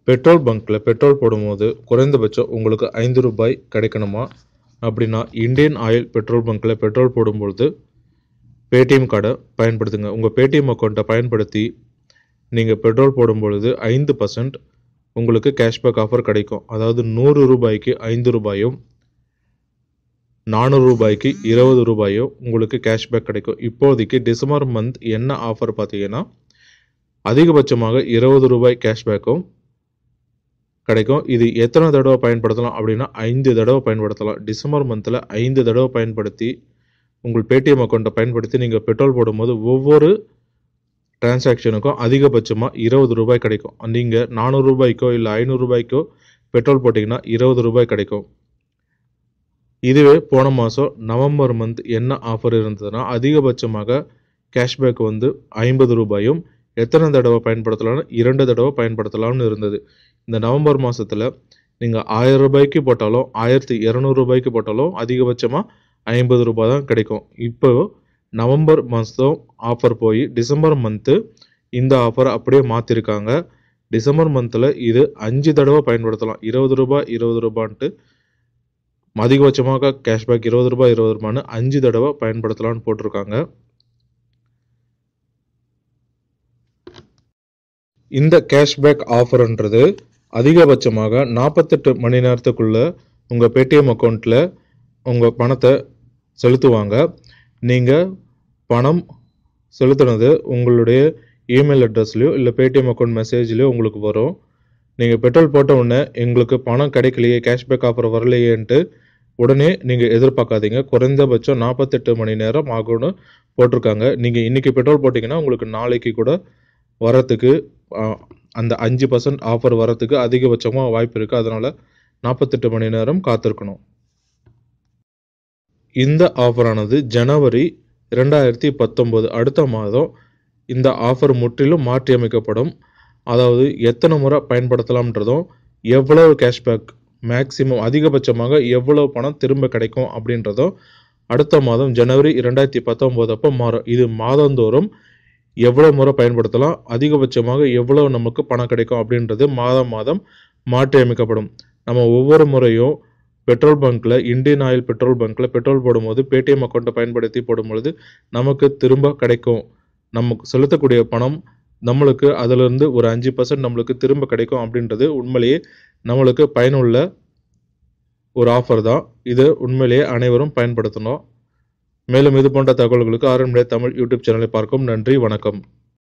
petrol பங்க்கில் petrol போடும்போது குறைந்தபட்சம் உங்களுக்கு ஐந்து ரூபாய் கிடைக்கணுமா அப்படின்னா இந்தியன் ஆயில் பெட்ரோல் பங்க்கில் பெட்ரோல் போடும்பொழுது பேடிஎம் கார்டை பயன்படுத்துங்க உங்கள் பேடிஎம் அக்கௌண்ட்டை பயன்படுத்தி நீங்கள் பெட்ரோல் போடும்பொழுது ஐந்து பர்சன்ட் உங்களுக்கு கேஷ்பேக் ஆஃபர் கிடைக்கும் அதாவது நூறு ரூபாய்க்கு ஐந்து ரூபாயும் நானூறு ரூபாய்க்கு இருபது ரூபாயும் உங்களுக்கு கேஷ்பேக் கிடைக்கும் இப்போதைக்கு டிசம்பர் மந்த் என்ன ஆஃபர் பார்த்தீங்கன்னா அதிகபட்சமாக இருபது ரூபாய் கேஷ்பேக்கும் கிடைக்கும் இது எத்தனை தடவை பயன்படுத்தலாம் அப்படின்னா ஐந்து தடவை பயன்படுத்தலாம் டிசம்பர் மந்தில் ஐந்து தடவை பயன்படுத்தி உங்கள் பேடிஎம் அக்கௌண்ட்டை பயன்படுத்தி நீங்கள் பெட்ரோல் போடும்போது ஒவ்வொரு டிரான்சாக்ஷனுக்கும் அதிகபட்சமாக இருபது ரூபாய் கிடைக்கும் நீங்கள் நானூறு ரூபாய்க்கோ இல்லை ஐநூறு ரூபாய்க்கோ பெட்ரோல் போட்டிங்கன்னா இருபது ரூபாய் கிடைக்கும் இதுவே போன மாதம் நவம்பர் மந்த் என்ன ஆஃபர் இருந்ததுன்னா அதிகபட்சமாக கேஷ்பேக் வந்து ஐம்பது ரூபாயும் எத்தனை தடவை பயன்படுத்தலாம்னு இரண்டு தடவை பயன்படுத்தலாம்னு இருந்தது இந்த நவம்பர் மாதத்தில் நீங்கள் ஆயிரம் ரூபாய்க்கு போட்டாலும் ஆயிரத்தி இரநூறு ரூபாய்க்கு போட்டாலும் அதிகபட்சமாக ஐம்பது ரூபாய் தான் கிடைக்கும் இப்போ நவம்பர் மாதம் ஆஃபர் போய் டிசம்பர் மந்த்து இந்த ஆஃபரை அப்படியே மாற்றிருக்காங்க டிசம்பர் மந்தில் இது அஞ்சு தடவை பயன்படுத்தலாம் இருபது ரூபாய் இருபது ரூபான்ட்டு அதிகபட்சமாக கேஷ்பேக் இருபது ரூபாய் இருபது ரூபான்னு அஞ்சு தடவை பயன்படுத்தலாம்னு போட்டிருக்காங்க இந்த கேஷ்பேக் ஆஃபர்ன்றது அதிகபட்சமாக நாற்பத்தெட்டு மணி நேரத்துக்குள்ள உங்கள் பேடிஎம் அக்கௌண்ட்டில் உங்கள் பணத்தை செலுத்துவாங்க நீங்கள் பணம் செலுத்தினது உங்களுடைய இமெயில் அட்ரஸ்லையோ இல்லை பேடிஎம் அக்கௌண்ட் மெசேஜ்லையோ உங்களுக்கு வரும் நீங்கள் பெட்ரோல் போட்ட உடனே எங்களுக்கு பணம் கிடைக்கலையே கேஷ்பேக் ஆஃபர் வரலையேன்ட்டு உடனே நீங்கள் எதிர்பார்க்காதீங்க குறைந்தபட்சம் நாற்பத்தெட்டு மணி நேரம் ஆகும்னு போட்டிருக்காங்க நீங்கள் இன்றைக்கி பெட்ரோல் போட்டிங்கன்னா உங்களுக்கு நாளைக்கு கூட வரத்துக்கு ஆ, அந்த அஞ்சு பர்சன்ட் ஆஃபர் வரத்துக்கு அதிகபட்சமாக வாய்ப்பு இருக்குது அதனால் நாற்பத்தெட்டு மணி நேரம் காத்திருக்கணும் இந்த ஆஃபரானது ஜனவரி ரெண்டாயிரத்தி பத்தொம்போது அடுத்த மாதம் இந்த ஆஃபர் முற்றிலும் மாற்றியமைக்கப்படும் அதாவது எத்தனை முறை பயன்படுத்தலாம்ன்றதும் எவ்வளவு கேஷ்பேக் மேக்ஸிமம் அதிகபட்சமாக எவ்வளவு பணம் திரும்ப கிடைக்கும் அப்படின்றதும் அடுத்த மாதம் ஜனவரி ரெண்டாயிரத்தி பத்தொம்போது அப்போ மாறும் இது மாதந்தோறும் எவ்வளோ முறை பயன்படுத்தலாம் அதிகபட்சமாக எவ்வளோ நமக்கு பணம் கிடைக்கும் அப்படின்றது மாதம் மாதம் மாற்றி அமைக்கப்படும் நம்ம ஒவ்வொரு முறையும் பெட்ரோல் பங்க்கில் இந்தியன் ஆயில் பெட்ரோல் பங்க்கில் பெட்ரோல் போடும்போது பேடிஎம் அக்கௌண்ட்டை பயன்படுத்தி போடும்பொழுது நமக்கு திரும்ப கிடைக்கும் நமக்கு செலுத்தக்கூடிய பணம் நம்மளுக்கு அதிலிருந்து ஒரு அஞ்சு பர்சன்ட் நம்மளுக்கு திரும்ப கிடைக்கும் அப்படின்றது உண்மையிலேயே நம்மளுக்கு பயனுள்ள ஒரு ஆஃபர் தான் இது உண்மையிலேயே அனைவரும் பயன்படுத்தணும் மேலும் இது போன்ற தகவல்களுக்கு ஆர்எம் தமிழ் யூடியூப் சேனலை பார்க்கும் நன்றி வணக்கம்